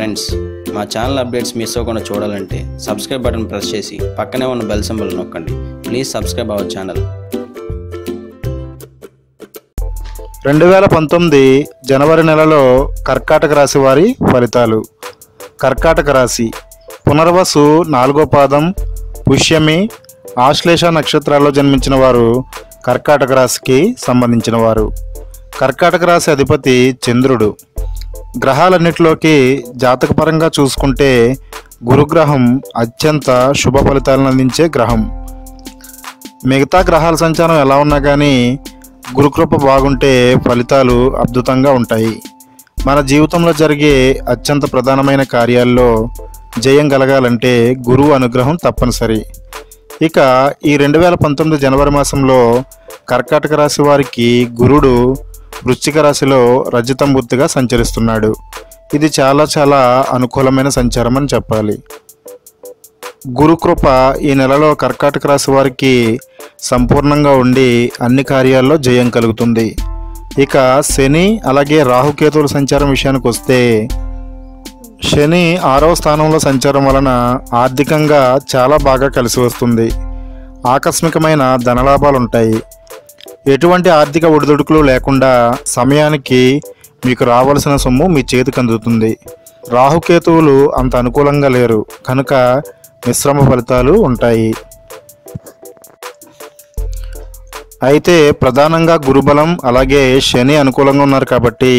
friends మా channel updates miss అవ్వకుండా చూడాలంటే సబ్స్క్రైబ్ బటన్ ప్రెస్ చేసి పక్కనే ఉన్న బెల్ సింబల్ నొక్కండి ప్లీజ్ సబ్స్క్రైబ్ అవర్ ఛానల్ రెండు వేల పంతొమ్మిది జనవరి నెలలో కర్కాటక రాశి వారి ఫలితాలు కర్కాటక రాశి పునర్వసు నాలుగో పాదం పుష్యమి ఆశ్లేష నక్షత్రాల్లో జన్మించిన వారు కర్కాటక రాశికి సంబంధించిన వారు కర్కాటక రాశి అధిపతి చంద్రుడు గ్రహాలన్నిటిలోకి జాతకపరంగా చూసుకుంటే గురుగ్రహం అత్యంత శుభ ఫలితాలను అందించే గ్రహం మిగతా గ్రహాల సంచారం ఎలా ఉన్నా కానీ గురుకృప బాగుంటే ఫలితాలు అద్భుతంగా ఉంటాయి మన జీవితంలో జరిగే అత్యంత ప్రధానమైన కార్యాల్లో జయం కలగాలంటే గురువు అనుగ్రహం తప్పనిసరి ఇక ఈ రెండు వేల పంతొమ్మిది జనవరి మాసంలో కర్కాటక రాశి వారికి గురుడు వృశ్చిక రాశిలో రజతంబుద్ధిగా సంచరిస్తున్నాడు ఇది చాలా చాలా అనుకూలమైన సంచారం అని చెప్పాలి గురుకృప ఈ నెలలో కర్కాటక రాశి వారికి సంపూర్ణంగా ఉండి అన్ని కార్యాల్లో జయం కలుగుతుంది ఇక శని అలాగే రాహుకేతువుల సంచారం విషయానికి వస్తే శని ఆరవ స్థానంలో సంచారం వలన ఆర్థికంగా చాలా బాగా కలిసి వస్తుంది ఆకస్మికమైన ధనలాభాలు ఉంటాయి ఎటువంటి ఆర్థిక ఒడిదుడుకులు లేకుండా సమయానికి మీకు రావాల్సిన సొమ్ము మీ చేతికి అందుతుంది రాహుకేతువులు అంత అనుకూలంగా లేరు కనుక మిశ్రమ ఫలితాలు ఉంటాయి అయితే ప్రధానంగా గురుబలం అలాగే శని అనుకూలంగా ఉన్నారు కాబట్టి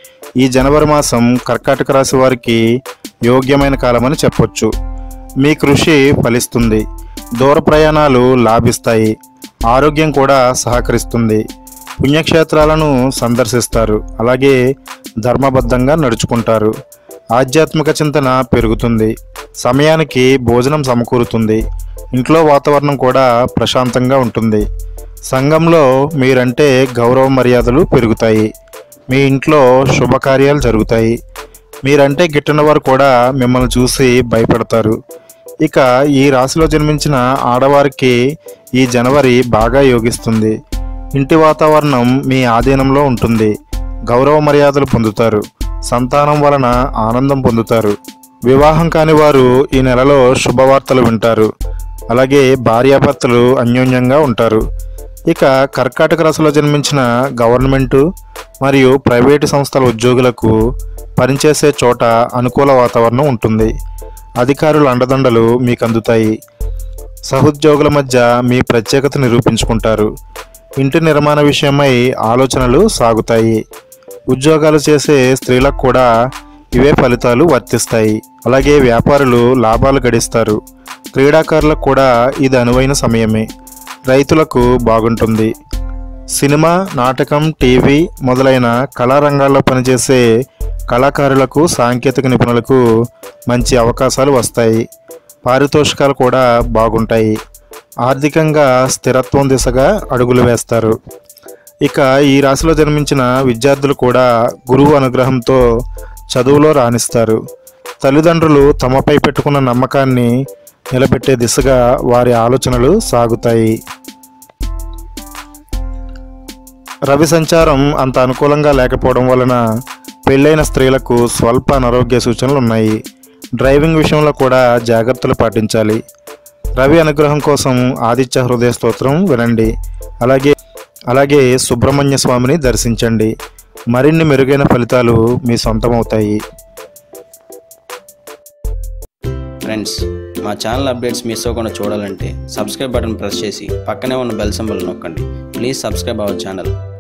ఈ జనవరి మాసం కర్కాటక రాశి వారికి యోగ్యమైన కాలమని చెప్పొచ్చు మీ కృషి ఫలిస్తుంది దూర ప్రయాణాలు లాభిస్తాయి ఆరోగ్యం కూడా సహకరిస్తుంది పుణ్యక్షేత్రాలను సందర్శిస్తారు అలాగే ధర్మబద్ధంగా నడుచుకుంటారు ఆధ్యాత్మిక చింతన పెరుగుతుంది సమయానికి భోజనం సమకూరుతుంది ఇంట్లో వాతావరణం కూడా ప్రశాంతంగా ఉంటుంది సంఘంలో మీరంటే గౌరవ మర్యాదలు పెరుగుతాయి మీ ఇంట్లో శుభకార్యాలు జరుగుతాయి మీరంటే గిట్టని వారు కూడా మిమ్మల్ని చూసి భయపడతారు ఇక ఈ రాశిలో జన్మించిన ఆడవారికి ఈ జనవరి బాగా యోగిస్తుంది ఇంటి వాతావరణం మీ ఆధీనంలో ఉంటుంది గౌరవ మర్యాదలు పొందుతారు సంతానం వలన ఆనందం పొందుతారు వివాహం కాని వారు ఈ నెలలో శుభవార్తలు వింటారు అలాగే భార్యాభర్తలు అన్యోన్యంగా ఉంటారు ఇక కర్కాటక రాశిలో జన్మించిన గవర్నమెంటు మరియు ప్రైవేటు సంస్థల ఉద్యోగులకు పనిచేసే చోట అనుకూల వాతావరణం ఉంటుంది అధికారుల అండదండలు మీకు అందుతాయి సహోద్యోగుల మధ్య మీ ప్రత్యేకత నిరూపించుకుంటారు ఇంటి నిర్మాణ విషయమై ఆలోచనలు సాగుతాయి ఉద్యోగాలు చేసే స్త్రీలకు కూడా ఇవే ఫలితాలు వర్తిస్తాయి అలాగే వ్యాపారులు లాభాలు గడిస్తారు క్రీడాకారులకు కూడా ఇది అనువైన సమయమే రైతులకు బాగుంటుంది సినిమా నాటకం టీవీ మొదలైన కళారంగాల్లో పనిచేసే కళాకారులకు సాంకేతిక నిపుణులకు మంచి అవకాశాలు వస్తాయి పారితోషికాలు కూడా బాగుంటాయి ఆర్థికంగా స్థిరత్వం దిశగా అడుగులు వేస్తారు ఇక ఈ రాశిలో జన్మించిన విద్యార్థులు కూడా గురువు అనుగ్రహంతో చదువులో రాణిస్తారు తల్లిదండ్రులు తమపై పెట్టుకున్న నమ్మకాన్ని నిలబెట్టే దిశగా వారి ఆలోచనలు సాగుతాయి రవి సంచారం అంత అనుకూలంగా లేకపోవడం వలన పెళ్ళైన స్త్రీలకు స్వల్ప అనారోగ్య సూచనలు ఉన్నాయి డ్రైవింగ్ విషయంలో కూడా జాగ్రత్తలు పాటించాలి రవి అనుగ్రహం కోసం ఆదిత్య హృదయ స్తోత్రం వినండి అలాగే అలాగే సుబ్రహ్మణ్య స్వామిని దర్శించండి మరిన్ని మెరుగైన ఫలితాలు మీ సొంతమవుతాయి ఫ్రెండ్స్ మా ఛానల్ అప్డేట్స్ మిస్ అవ్వకుండా చూడాలంటే సబ్స్క్రైబ్ బటన్ ప్రెస్ చేసి పక్కనే ఉన్న బెల్ సింబల్ నొక్కండి ప్లీజ్ సబ్స్క్రైబ్ అవర్ ఛానల్